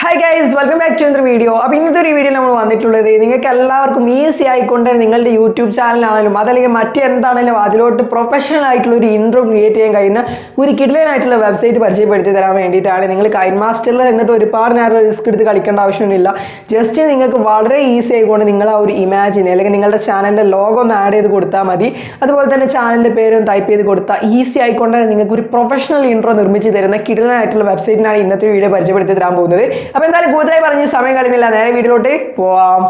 hi guys welcome back to another video അപ്പോൾ ഇന്നത്തെ ഒരു വീഡിയോ നമ്മൾ വന്നിട്ടുള്ളത് നിങ്ങൾക്ക് എല്ലാവർക്കും ഈസി ആയിക്കൊണ്ട് നിങ്ങളുടെ യൂട്യൂബ് ചാനലാണെങ്കിലും അതല്ലെങ്കിൽ മറ്റെന്താണെങ്കിലും അതിലോട്ട് പ്രൊഫഷണൽ ആയിട്ടുള്ള ഒരു ഇൻട്രോ ക്രിയേറ്റ് ചെയ്യാൻ കഴിയുന്ന ഒരു കിഡ്ലനായിട്ടുള്ള വെബ്സൈറ്റ് പരിചയപ്പെടുത്തി തരാൻ വേണ്ടിയിട്ടാണ് നിങ്ങൾ കൈൻ മാസ്റ്ററിൽ എന്നിട്ട് ഒരുപാട് നേരം റിസ്ക് എടുത്ത് കളിക്കേണ്ട ആവശ്യമൊന്നുമില്ല ജസ്റ്റ് നിങ്ങൾക്ക് വളരെ ഈസി ആയിക്കൊണ്ട് നിങ്ങൾ ആ ഒരു ഇമാജിൻ അല്ലെങ്കിൽ നിങ്ങളുടെ ചാനലിൻ്റെ ലോഗോ ഒന്ന് ആഡ് ചെയ്ത് കൊടുത്താൽ മതി അതുപോലെ തന്നെ ചാനലിൻ്റെ പേരും ടൈപ്പ് ചെയ്ത് കൊടുത്താൽ ഈസി ആയിക്കൊണ്ട് നിങ്ങൾക്ക് ഒരു പ്രൊഫഷണൽ ഇൻട്രോ നിർമ്മിച്ച് തരുന്ന കിടനായിട്ടുള്ള വെബ്സൈറ്റിനാണ് ഇന്നത്തെ വീഡിയോ പരിചയപ്പെടുത്തി തരാൻ പോകുന്നത് അപ്പോൾ എന്തായാലും കൂടുതലായി പറഞ്ഞ് സമയം കളയുന്നില്ല നേരെ വീഡിയോയിലോട്ട് പോവാം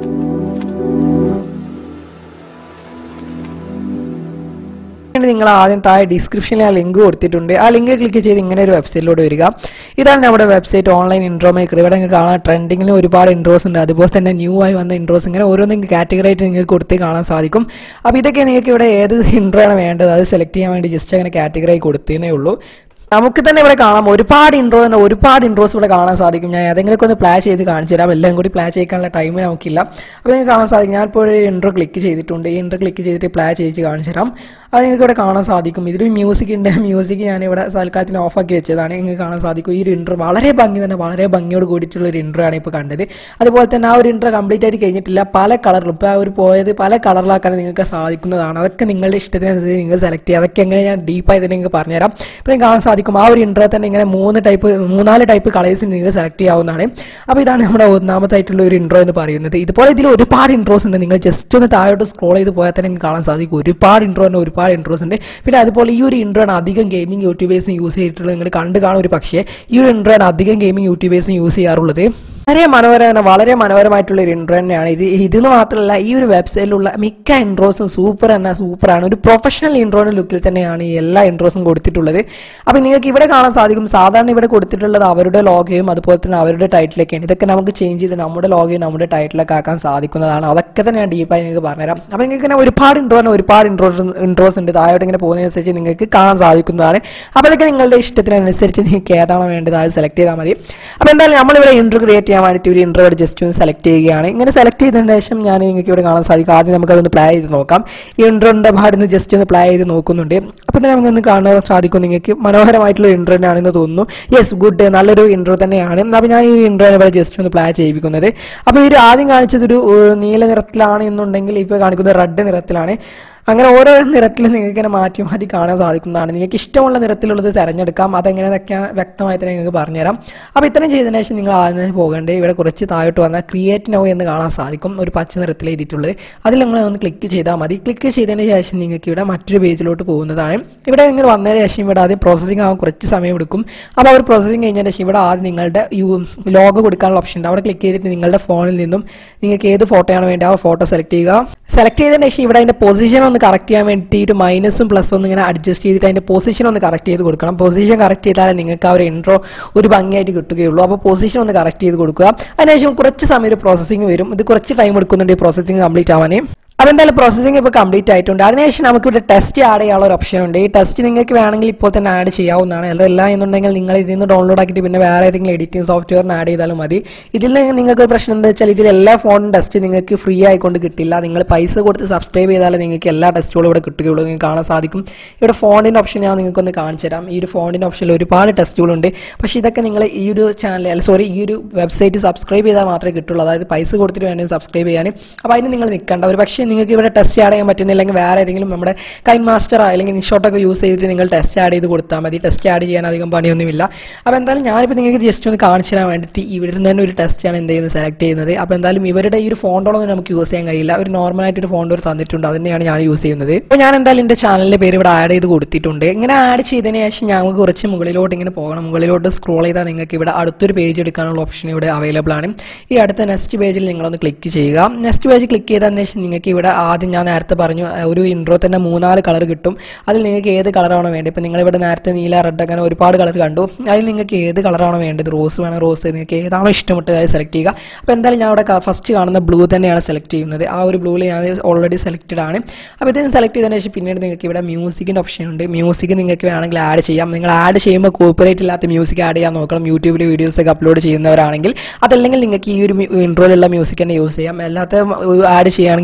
വേണ്ടി നിങ്ങൾ ആദ്യം താഴെ ഡിസ്ക്രിപ്ഷനിൽ ആ ലിങ്ക് കൊടുത്തിട്ടുണ്ട് ആ ലിങ്ക് ക്ലിക്ക് ചെയ്ത് ഇങ്ങനെ ഒരു വെബ്സൈറ്റിലോട്ട് വരിക ഇതാണ് നമ്മുടെ വെബ്സൈറ്റ് ഓൺലൈൻ ഇൻട്രോ മേക്കർ ഇവിടെ നിങ്ങൾക്ക് കാണാൻ ട്രെൻഡിങ്ങിൽ ഒരുപാട് ഇൻട്രോസ് ഉണ്ട് അതുപോലെ തന്നെ ന്യൂ ആയി വന്ന ഇൻട്രോസ് ഇങ്ങനെ ഓരോന്നും കാറ്റഗറി ആയിട്ട് നിങ്ങൾക്ക് കൊടുത്ത് കാണാൻ സാധിക്കും അപ്പോൾ ഇതൊക്കെ നിങ്ങൾക്ക് ഇവിടെ ഏത് ഇൻട്രോ ആണ് വേണ്ടത് അത് സെലക്ട് ചെയ്യാൻ വേണ്ടി ജസ്റ്റ് അങ്ങനെ കാറ്റഗറി ആയി കൊടുത്തേ ഉള്ളൂ നമുക്ക് തന്നെ ഇവിടെ കാണാം ഒരുപാട് ഇൻട്രോ തന്നെ ഒരുപാട് ഇൻട്രോസ് ഇവിടെ കാണാൻ സാധിക്കും ഞാൻ ഏതെങ്കിലുമൊക്കെ ഒന്ന് പ്ലേ ചെയ്ത് കാണിച്ചു തരാം എല്ലാം കൂടി പ്ലേ ചെയ്യിക്കാനുള്ള ടൈം നമുക്കില്ല അപ്പോൾ നിങ്ങൾക്ക് കാണാൻ സാധിക്കും ഞാൻ ഇപ്പോൾ ഒരു ഇൻട്രോ ക്ലിക്ക് ചെയ്തിട്ടുണ്ട് ഈ ഇൻട്രോ ക്ലിക്ക് ചെയ്തിട്ട് പ്ലേ ചെയ്ത് കാണിച്ചു തരാം അത് നിങ്ങൾക്ക് ഇവിടെ കാണാൻ സാധിക്കും ഇതിൽ മ്യൂസിക് ഉണ്ട് മ്യൂസിക് ഞാൻ ഇവിടെ സൽക്കാലത്തിന് ഓഫാക്കി വെച്ചതാണ് നിങ്ങൾക്ക് കാണാൻ സാധിക്കും ഈ ഒരു ഇൻട്രോ വളരെ ഭംഗി തന്നെ വളരെ ഭംഗിയോട് കൂടിയിട്ടുള്ള ഒരു ഇൻട്രോ ആണ് ഇപ്പോൾ കണ്ടത് അതുപോലെ തന്നെ ആ ഒരു ഇൻട്രോ കംപ്ലീറ്റ് ആയിട്ട് കഴിഞ്ഞിട്ടില്ല പല കളറിലും ഇപ്പോൾ ആ ഒരു പോയത് പല കളറിലാക്കാൻ നിങ്ങൾക്ക് സാധിക്കുന്നതാണ് അതൊക്കെ നിങ്ങളുടെ ഇഷ്ടത്തിനനുസരിച്ച് നിങ്ങൾ സെലക്ട് ചെയ്യുക അതൊക്കെ എങ്ങനെ ഞാൻ ഡീപ്പായി തന്നെ നിങ്ങൾക്ക് പറഞ്ഞുതരാം അപ്പോൾ നിങ്ങൾക്ക് കാണാൻ സാധിക്കും ആ ഒരു ഇൻട്രോ തന്നെ ഇങ്ങനെ മൂന്ന് ടൈപ്പ് മൂന്നാല് ടൈപ്പ് കളേഴ്സ് നിങ്ങൾക്ക് സെലക്ട് ചെയ്യാവുന്നതാണ് അപ്പോൾ ഇതാണ് നമ്മുടെ ഒന്നാമതായിട്ടുള്ള ഒരു ഇൻട്രോ എന്ന് പറയുന്നത് ഇതുപോലെ ഇതിൽ ഒരുപാട് ഇൻട്രോസ് ഉണ്ട് നിങ്ങൾ ജസ്റ്റ് ഒന്ന് താഴോട്ട് സ്ക്രോൾ ചെയ്ത് പോയാൽ തന്നെ നിങ്ങൾക്ക് കാണാൻ സാധിക്കും ഒരുപാട് ഇൻട്രോ ഉണ്ട് ഒരുപാട് ഇൻട്രോസ് ഉണ്ട് പിന്നെ അതുപോലെ ഈ ഒരു ഇൻട്രോ ആണ് അധികം ഗെയിമിംഗ് യൂട്യൂബേഴ്സും യൂസ് ചെയ്തിട്ടുള്ളത് നിങ്ങൾ കണ്ടു കാണും ഒരു പക്ഷേ ഈ ഒരു ഇൻട്രോ ആണ് അധികം ഗെയിമിംഗ് യൂട്യൂബേഴ്സും യൂസ് ചെയ്യാറുള്ളത് വളരെ മനോഹരമാണ് വളരെ മനോഹരമായിട്ടുള്ള ഒരു ഇൻട്രോ തന്നെയാണ് ഇത് ഇതെന്ന് മാത്രമല്ല ഈ ഒരു വെബ്സൈറ്റിലുള്ള മിക്ക ഇൻട്രോസും സൂപ്പർ തന്നെ സൂപ്പറാണ് ഒരു പ്രൊഫഷണൽ ഇൻട്രോയുടെ ലുക്കിൽ തന്നെയാണ് ഈ എല്ലാ ഇൻട്രോസും കൊടുത്തിട്ടുള്ളത് അപ്പോൾ നിങ്ങൾക്ക് ഇവിടെ കാണാൻ സാധിക്കും സാധാരണ ഇവിടെ കൊടുത്തിട്ടുള്ളത് അവരുടെ ലോഗോയും അതുപോലെ തന്നെ അവരുടെ ടൈറ്റിലൊക്കെയാണ് ഇതൊക്കെ നമുക്ക് ചേഞ്ച് ചെയ്ത് നമ്മുടെ ലോഗോയും നമ്മുടെ ടൈറ്റിലൊക്കെ ആക്കാൻ സാധിക്കുന്നതാണ് അതൊക്കെ തന്നെ ഞാൻ ഡീപ്പായി നിങ്ങൾക്ക് പറഞ്ഞുതരാം അപ്പോൾ നിങ്ങൾക്ക് ഇങ്ങനെ ഒരുപാട് ഇൻട്രോ ഒരുപാട് ഇൻട്രോസ് ഇൻട്രോസ് ഉണ്ട് താഴോട്ട് ഇങ്ങനെ പോകുന്നതനുസരിച്ച് നിങ്ങൾക്ക് കാണാൻ സാധിക്കുന്നതാണ് അപ്പോൾ അതൊക്കെ നിങ്ങളുടെ ഇഷ്ടത്തിനനുസരിച്ച് നിങ്ങൾക്ക് ഏതാണോ വേണ്ടത് അത് സെലക്ട് ചെയ്താൽ മതി അപ്പോൾ എന്തായാലും നമ്മളിവിടെ ഇൻട്രോ ക്രിയേറ്റ് ചെയ്യാൻ വേണ്ടിയിട്ട് ഒരു ഇൻട്രോ ജസ്റ്റ് ഒന്ന് സെലക്ട് ചെയ്യുകയാണ് ഇങ്ങനെ സെലക്ട് ചെയ്തതിന് ശേഷം ഞാൻ നിങ്ങൾക്ക് ഇവിടെ കാണാൻ സാധിക്കും ആദ്യം നമുക്ക് അതൊന്ന് പ്ലേ ചെയ്ത് നോക്കാം ഈ ഇൻട്രോൻ്റെ ഭാഗത്ത് നിന്ന് ജസ്റ്റ് ഒന്ന് പ്ലേ ചെയ്ത് നോക്കുന്നുണ്ട് അപ്പോൾ തന്നെ നമുക്കൊന്ന് കാണാൻ സാധിക്കും നിങ്ങൾക്ക് മനോഹരമായിട്ടുള്ള ഇൻട്രോ തന്നെയാണെന്ന് തോന്നുന്നു യെസ് ഗുഡ് നല്ലൊരു ഇൻട്രോ തന്നെയാണ് അപ്പോൾ ഞാൻ ഈ ഇൻട്രോ ഇവിടെ ജസ്റ്റ് ഒന്ന് പ്ലേ ചെയ്യിപ്പിക്കുന്നത് അപ്പോൾ ഈ ഒരു ആദ്യം കാണിച്ചത് ഒരു ഏഹ്, നീല നിറത്തിലാണ് എന്നുണ്ടെങ്കിൽ ഇപ്പോൾ കാണിക്കുന്നത് റെഡ് നിറത്തിലാണ് അങ്ങനെ ഓരോ നിറത്തിലും നിങ്ങൾക്ക് ഇങ്ങനെ മാറ്റി മാറ്റി കാണാൻ സാധിക്കുന്നതാണ് നിങ്ങൾക്ക് ഇഷ്ടമുള്ള നിറത്തിലുള്ളത് തിരഞ്ഞെടുക്കാം അതെങ്ങനെയൊക്കെ വ്യക്തമായി തന്നെ നിങ്ങൾക്ക് പറഞ്ഞുതരാം അപ്പോൾ ഇത്രയും ചെയ്തതിന് ശേഷം നിങ്ങൾ ആദ്യം തന്നെ പോകേണ്ടത് ഇവിടെ കുറച്ച് താഴോട്ട് വന്നാൽ ക്രിയേറ്റ് നോ എന്ന് കാണാൻ സാധിക്കും ഒരു പച്ച നിറത്തിൽ എഴുതിയിട്ടുള്ളത് അതിൽ നിങ്ങൾ ഒന്ന് ക്ലിക്ക് ചെയ്താൽ മതി ക്ലിക്ക് ചെയ്തതിന് ശേഷം നിങ്ങൾക്ക് ഇവിടെ മറ്റൊരു പേജിലോട്ട് പോകുന്നതാണ് ഇവിടെ ഇങ്ങനെ വന്നതിന് ശേഷം ഇവിടെ ആദ്യം പ്രോസസ്സിംഗ് ആവാൻ കുറച്ച് സമയം എടുക്കും അപ്പോൾ അവർ പ്രോസസ്സിംഗ് കഴിഞ്ഞതിന് ശേഷം ഇവിടെ ആദ്യം നിങ്ങളുടെ ലോഗോ കൊടുക്കാനുള്ള ഓപ്ഷൻ ഉണ്ട് അവിടെ ക്ലിക്ക് ചെയ്തിട്ട് നിങ്ങളുടെ ഫോണിൽ നിന്നും നിങ്ങൾക്ക് ഏത് ഫോട്ടോയാണ് വേണ്ടത് ആ ഫോട്ടോ സെലക്ട് ചെയ്യുക സെലക്ട് ചെയ്തതിന് ശേഷം ഇവിടെ അതിൻ്റെ പൊസിഷൻ ഒന്ന് കറക്റ്റ് ചെയ്യാൻ വേണ്ടി ഒരു മൈനസും പ്ലസും ഒന്ന് ഇങ്ങനെ അഡ്ജസ്റ്റ് ചെയ്തിട്ട് അതിൻ്റെ പൊസിഷൻ ഒന്ന് കറക്റ്റ് ചെയ്ത് കൊടുക്കണം പൊസിഷൻ കറക്റ്റ് ചെയ്താലേ നിങ്ങൾക്ക് ആ ഒരു ഇൻട്രോ ഒരു ഭംഗിയായിട്ട് കിട്ടുകയുള്ളൂ അപ്പോൾ പൊസിഷൻ ഒന്ന് കറക്റ്റ് ചെയ്ത് കൊടുക്കുക അതിനുശേഷം കുറച്ച് സമയം ഒരു പ്രോസസ്സിംഗ് വരും ഇത് കുറച്ച് ടൈം എടുക്കുന്നുണ്ട് ഈ പ്രോസസ്സിംഗ് കംപ്ലീറ്റ് ആവാനേ അപ്പോൾ എന്തായാലും പ്രോസസ്സിംഗ് ഇപ്പോൾ കംപ്ലീറ്റ് ആയിട്ടുണ്ട് അതിനുശേഷം നമുക്ക് ഇവിടെ ടെസ്റ്റ് ആഡ് ചെയ്യാനുള്ള ഒരു ഓപ്ഷൻ ഉണ്ട് ഈ ടെസ്റ്റ് നിങ്ങൾക്ക് വേണമെങ്കിൽ ഇപ്പോൾ തന്നെ ആഡ് ചെയ്യാവുന്നതാണ് അതല്ല എന്നുണ്ടെങ്കിൽ നിങ്ങൾ ഇതിൽ നിന്ന് ഡൗൺലോഡ് ആക്കിയിട്ട് പിന്നെ വേറെ ഏതെങ്കിലും എഡിറ്റിംഗ് സോഫ്റ്റ്വെയറിന് ആഡ് ചെയ്താലും മതി ഇതിൽ നിന്ന് നിങ്ങൾക്ക് ഒരു പ്രശ്നം എന്താ വെച്ചാൽ ഇതിൽ എല്ലാ ഫോണും ടെസ്റ്റ് നിങ്ങൾക്ക് ഫ്രീ ആയിക്കൊണ്ട് കിട്ടില്ല നിങ്ങൾ പൈസ കൊടുത്ത് സബ്സ്ക്രൈബ് ചെയ്താലേ നിങ്ങൾക്ക് എല്ലാ ടെസ്റ്റുകളും ഇവിടെ കിട്ടുകയുള്ളൂ നിങ്ങൾക്ക് കാണാൻ സാധിക്കും ഇവിടെ ഫോണിൻ്റെ ഓപ്ഷൻ ഞാൻ നിങ്ങൾക്കൊന്ന് കാണിച്ചു തരാം ഈ ഒരു ഫോണിൻ്റെ ഓപ്ഷനിൽ ഒരുപാട് ടെസ്റ്റുകളുണ്ട് പക്ഷേ ഇതൊക്കെ നിങ്ങൾ ഈ ഒരു ചാനൽ അല്ല സോറി ഈ ഒരു വെബ്സൈറ്റ് സബ്സ്ക്രൈബ് ചെയ്താൽ മാത്രമേ കിട്ടുള്ളൂ അതായത് പൈസ കൊടുത്തിട്ട് വേണമെങ്കിൽ സബ്സ്ക്രൈബ് ചെയ്യാൻ അപ്പോൾ അതിന് നിങ്ങൾ നിൽക്കേണ്ട ഒരു പക്ഷേ നിങ്ങൾക്ക് ഇവിടെ ടെസ്റ്റ് ആഡ് ചെയ്യാൻ പറ്റുന്നില്ലെങ്കിൽ വേറെ ഏതെങ്കിലും നമ്മുടെ കൈൻ മാസ്റ്റർ അല്ലെങ്കിൽ നിഷോട്ടൊക്കെ യൂസ് ചെയ്തിട്ട് നിങ്ങൾ ടെസ്റ്റ് ആഡ് ചെയ്ത് കൊടുത്താൽ മതി ടെസ്റ്റ് ആഡ് ചെയ്യാൻ അധികം പണിയൊന്നുമില്ല അപ്പോൾ എന്തായാലും ഞാനിപ്പോൾ നിങ്ങൾക്ക് ജസ്റ്റ് ഒന്ന് കാണിച്ചു തരാൻ വേണ്ടിയിട്ട് ഇവിടെ നിന്ന് തന്നെ ഒരു ടെസ്റ്റാണ് എന്ത് ചെയ്യുന്നത് സെലക്ട് ചെയ്യുന്നത് അപ്പോൾ എന്തായാലും ഇവരുടെ ഈ ഒരു ഫോണ്ടോളൊന്നും നമുക്ക് യൂസ് ചെയ്യാൻ കഴിയില്ല ഒരു നോർമലായിട്ട് ഒരു ഫോണ്ടോ തന്നിട്ടുണ്ട് അത് തന്നെയാണ് ഞാൻ യൂസ് ചെയ്യുന്നത് അപ്പോൾ ഞാൻ എന്തായാലും എൻ്റെ ചാനലിൻ്റെ പേര് ഇവിടെ ആഡ് ചെയ്ത് കൊടുത്തിട്ടുണ്ട് ഇങ്ങനെ ആഡ് ചെയ്തതിന് ശേഷം ഞങ്ങൾക്ക് കുറച്ച് മുകളിലോട്ട് ഇങ്ങനെ പോകണം മുകളിലോട്ട് സ്ക്രോൾ ചെയ്താൽ നിങ്ങൾക്ക് ഇവിടെ അടുത്തൊരു പേജ് എടുക്കാനുള്ള ഓപ്ഷൻ ഇവിടെ അവൈലബിൾ ആണ് ഈ അടുത്ത നെക്സ്റ്റ് പേജിൽ നിങ്ങളൊന്ന് ക്ലിക്ക് ചെയ്യുക നെക്സ്റ്റ് പേജ് ക്ലിക്ക് ചെയ്തതിന് ശേഷം നിങ്ങൾക്ക് ഇവിടെ ആദ്യം ഞാൻ നേരത്തെ പറഞ്ഞു അഹ് ഒരു ഇൻട്രോ തന്നെ മൂന്നാല് കളർ കിട്ടും അതിൽ നിങ്ങൾക്ക് ഏത് കളറാണോ വേണ്ടത് ഇപ്പം നിങ്ങളിവിടെ നേരത്തെ നീല റെഡ് അങ്ങനെ ഒരുപാട് കളർ കണ്ടു അതിൽ നിങ്ങൾക്ക് ഏത് കളറാണോ വേണ്ടത് റോസ് വേണം റോസ് നിങ്ങൾക്ക് ഏതാണോ ഇഷ്ടപ്പെട്ടത് അത് സെലക്ട് ചെയ്യുക അപ്പോൾ എന്തായാലും ഞാൻ ഇവിടെ ഫസ്റ്റ് കാണുന്ന ബ്ലൂ തന്നെയാണ് സെലക്ട് ചെയ്യുന്നത് ആ ഒരു ബ്ലൂവിൽ ഞാൻ ഓൾറെഡി സെലക്റ്റഡ് ആണ് അപ്പോൾ ഇത് സെലക്ട് ചെയ്തതിന് ശേഷം പിന്നീട് നിങ്ങൾക്ക് ഇവിടെ മ്യൂസിക്കിൻ്റെ ഓപ്ഷൻ ഉണ്ട് മ്യൂസിക് നിങ്ങൾക്ക് വേണമെങ്കിൽ ആഡ് ചെയ്യാം നിങ്ങൾ ആഡ് ചെയ്യുമ്പോൾ കോപ്പറേറ്റ് ഇല്ലാത്ത മ്യൂസിക് ആഡ് ചെയ്യാൻ നോക്കണം യൂട്യൂബിൽ വീഡിയോസ് ഒക്കെ അപ്ലോഡ് ചെയ്യുന്നവരാണെങ്കിൽ അതല്ലെങ്കിൽ നിങ്ങൾക്ക് ഈ ഒരു ഇൻട്രോയിലുള്ള മ്യൂസിക് തന്നെ യൂസ് ചെയ്യാം അല്ലാത്ത ആഡ് ചെയ്യുകയാണെങ്കിൽ കോപ്പറേറ്റ്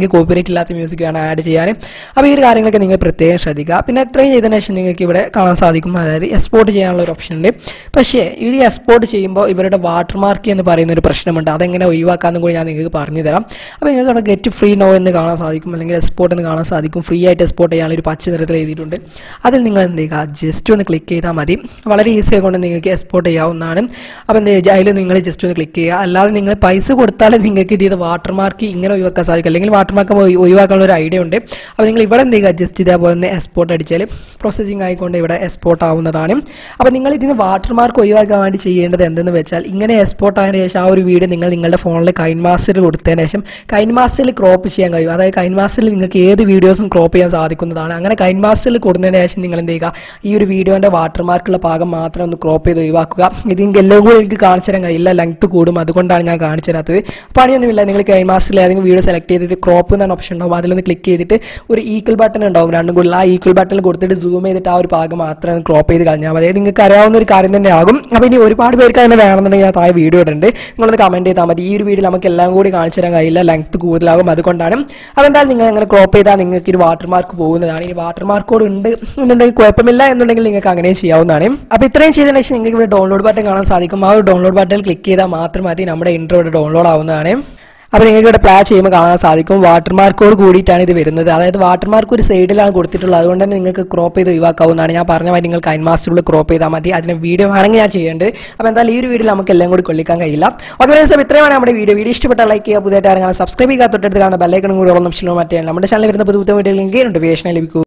കോപ്പിറൈറ്റ് ഇല്ലാത്ത മ്യൂസിക് വേണം ആഡ് ചെയ്യാൻ അപ്പോൾ ഈ ഒരു കാര്യങ്ങളൊക്കെ നിങ്ങൾ പ്രത്യേകം ശ്രദ്ധിക്കുക പിന്നെ എത്രയും ചെയ്തതിന് ശേഷം നിങ്ങൾക്ക് ഇവിടെ കാണാൻ സാധിക്കും അതായത് എക്സ്പോർട്ട് ചെയ്യാനുള്ള ഒരു ഓപ്ഷൻ ഉണ്ട് പക്ഷേ ഇത് എക്സ്പോർട്ട് ചെയ്യുമ്പോൾ ഇവരുടെ വാട്ടർമാർക്ക് എന്ന് പറയുന്ന ഒരു പ്രശ്നമുണ്ട് അതെങ്ങനെ ഒഴിവാക്കാമെന്നും കൂടി ഞാൻ നിങ്ങൾക്ക് പറഞ്ഞു തരാം അപ്പോൾ നിങ്ങൾക്ക് അവിടെ ഗെറ്റ് ഫ്രീ നോ എന്ന് കാണാൻ സാധിക്കും അല്ലെങ്കിൽ എക്സ്പോർട്ട് എന്ന് കാണാൻ സാധിക്കും ഫ്രീ ആയിട്ട് എക്സ്പോർട്ട് ചെയ്യാനുള്ള ഒരു പച്ച നിറത്തിൽ എഴുതിയിട്ടുണ്ട് അതിൽ നിങ്ങൾ എന്ത് ചെയ്യുക ജസ്റ്റ് ഒന്ന് ക്ലിക്ക് ചെയ്താൽ മതി വളരെ ഈസി ആയിക്കൊണ്ട് നിങ്ങൾക്ക് എക്സ്പോർട്ട് ചെയ്യാവുന്നതാണ് അപ്പോൾ എന്ത് ചെയ്യുക അതിൽ നിങ്ങൾ ജസ്റ്റ് ഒന്ന് ക്ലിക്ക് ചെയ്യുക അല്ലാതെ നിങ്ങൾ പൈസ കൊടുത്താലും നിങ്ങൾക്ക് ഇത് ചെയ്ത് വാട്ടർമാർക്ക് ഇങ്ങനെ ഒഴിവാക്കാൻ സാധിക്കും അല്ലെങ്കിൽ വാട്ടർമാർക്ക് ഒഴിവാക്കാനുള്ള ഒരു ഐഡിയ ഉണ്ട് അപ്പോൾ നിങ്ങൾ ഇവിടെ എന്ത് ചെയ്യുക ജസ്റ്റ് ഇതേപോലെ തന്നെ എക്സ്പോർട്ട് അടിച്ചാൽ പ്രോസസ്സിംഗ് ആയിക്കൊണ്ട് ഇവിടെ എക്സ്പോർട്ട് ആവുന്നതാണ് അപ്പോൾ നിങ്ങൾ ഇതിന് വാട്ടർമാർക്ക് ഒഴിവാക്കാൻ വേണ്ടി ചെയ്യേണ്ടത് എന്തെന്ന് വെച്ചാൽ ഇങ്ങനെ എക്സ്പോർട്ട് ആയതിനു ശേഷം ആ ഒരു വീഡിയോ നിങ്ങൾ നിങ്ങളുടെ ഫോണിൽ കൈൻ മാസ്റ്ററിൽ കൊടുത്തതിന് ശേഷം കൈൻ മാസ്റ്ററിൽ ക്രോപ്പ് ചെയ്യാൻ കഴിയും അതായത് കൈൻ മാസ്റ്ററിൽ നിങ്ങൾക്ക് ഏത് വീഡിയോസും ക്രോപ്പ് ചെയ്യാൻ സാധിക്കുന്നതാണ് അങ്ങനെ കൈൻ മാസ്റ്ററിൽ കൊടുത്തതിന് ശേഷം നിങ്ങൾ എന്ത് ചെയ്യുക ഈ ഒരു വീഡിയോൻ്റെ വാട്ടർമാർക്കുള്ള ഭാഗം മാത്രം ഒന്ന് ക്രോപ്പ് ചെയ്ത് ഒഴിവാക്കുക ഇത് നിങ്ങൾക്ക് എല്ലാം കൂടി എനിക്ക് കാണിച്ചു തരാൻ കഴിയില്ല ലെങ്ത് കൂടും അതുകൊണ്ടാണ് ഞാൻ കാണിച്ചു തരാത്തത് പണിയൊന്നുമില്ല നിങ്ങൾ കൈൻ മാസ്റ്ററിൽ ഏതെങ്കിലും വീഡിയോ സെലക്ട് ചെയ്തിട്ട് ക്രോപ്പ് എന്നാണ് ഓപ്ഷൻ ഉണ്ടാവും അതിലൊന്ന് ക്ലിക്ക് ചെയ്തിട്ട് ഒരു ഈക്വൽ ബട്ടൺ ഉണ്ടാവും രണ്ടും കൂടി ആ ഈക്വൽ ബട്ടണിൽ കൊടുത്തിട്ട് സൂം ചെയ്തിട്ട് ആ ഒരു ഭാഗം മാത്രം ക്രോപ്പ് ചെയ്ത് കളഞ്ഞാൽ മതി അതായത് നിങ്ങൾക്ക് അറിയാവുന്ന ഒരു കാര്യം തന്നെ ആകും അപ്പോൾ ഇനി ഒരുപാട് പേർക്ക് അതിനെ വേണമെന്നുണ്ടെങ്കിൽ ആ താഴെ വീഡിയോ ഇടുന്നുണ്ട് നിങ്ങളൊന്ന് കമൻറ്റ് ചെയ്താൽ മതി ഈ ഒരു വീഡിയോ നമുക്ക് എല്ലാം കൂടി കാണിച്ചു തരാൻ കഴിയില്ല ലെങ്ത് കൂടുതലാകും അതുകൊണ്ടാണ് അപ്പോൾ എന്തായാലും നിങ്ങൾ അങ്ങനെ ക്രോപ്പ് ചെയ്താൽ നിങ്ങൾക്ക് ഒരു വാട്ടർമാർക്ക് പോകുന്നതാണ് ഈ വാട്ടർമാർക്ക് കൂടെ ഉണ്ട് എന്നുണ്ടെങ്കിൽ കുഴപ്പമില്ല എന്നുണ്ടെങ്കിൽ നിങ്ങൾക്ക് അങ്ങനെയും ചെയ്യാവുന്നതാണ് അപ്പോൾ ഇത്രയും ചെയ്തതിനു ശേഷം നിങ്ങൾക്ക് ഇവിടെ ഡൗൺലോഡ് ബട്ടൺ കാണാൻ സാധിക്കും ആ ഒരു ഡൗൺലോഡ് ബട്ടണിൽ ക്ലിക്ക് ചെയ്താൽ മാത്രം മതി നമ്മുടെ ഇൻട്രോ ഇവിടെ ഡൗൺലോഡ് ആവുന്നതാണ് അപ്പോൾ നിങ്ങൾക്ക് ഇവിടെ പ്ലേ ചെയ്യുമ്പോൾ കാണാൻ സാധിക്കും വാട്ടർമാർക്കോട് കൂടിയിട്ടാണ് ഇത് വരുന്നത് അതായത് വാട്ടർമാർക്ക് ഒരു സൈഡിലാണ് കൊടുത്തിട്ടുള്ളത് അതുകൊണ്ട് തന്നെ നിങ്ങൾക്ക് ക്രോപ്പ് ചെയ്ത് ഒഴിവാക്കാവുന്നതാണ് ഞാൻ പറഞ്ഞ മാതിരി നിങ്ങൾ കൈൻമാസ്റ്ററിൽ ക്രോപ്പ് ചെയ്താൽ മതി അതിന് വീഡിയോ വേണമെങ്കിൽ ഞാൻ ചെയ്യേണ്ടത് അപ്പോൾ എന്തായാലും ഈ ഒരു വീഡിയോ നമുക്ക് എല്ലാം കൂടി കൊള്ളിക്കാൻ കഴിയില്ല ഓക്കെ ഫ്രണ്ട്സ് അപ്പോൾ ഇത്രയാണ് നമ്മുടെ വീഡിയോ വീഡിയോ ഇഷ്ടപ്പെട്ട ലൈക്ക് ചെയ്യുക പുതിയതായിട്ട് ഇറങ്ങാൻ സബ്സ്ക്രൈബ് ചെയ്യാൻ തൊട്ടടുത്ത് കാണുന്ന ബെല്ലൈക്കണം കൂടി ഓളം ഓപ്ഷനോ മറ്റേ നമ്മുടെ ചാനൽ വരുന്ന പുതിയ പുതിയ വീഡിയോ ലിങ്ക് നോട്ടിഫിക്കേഷൻ ലഭിക്കും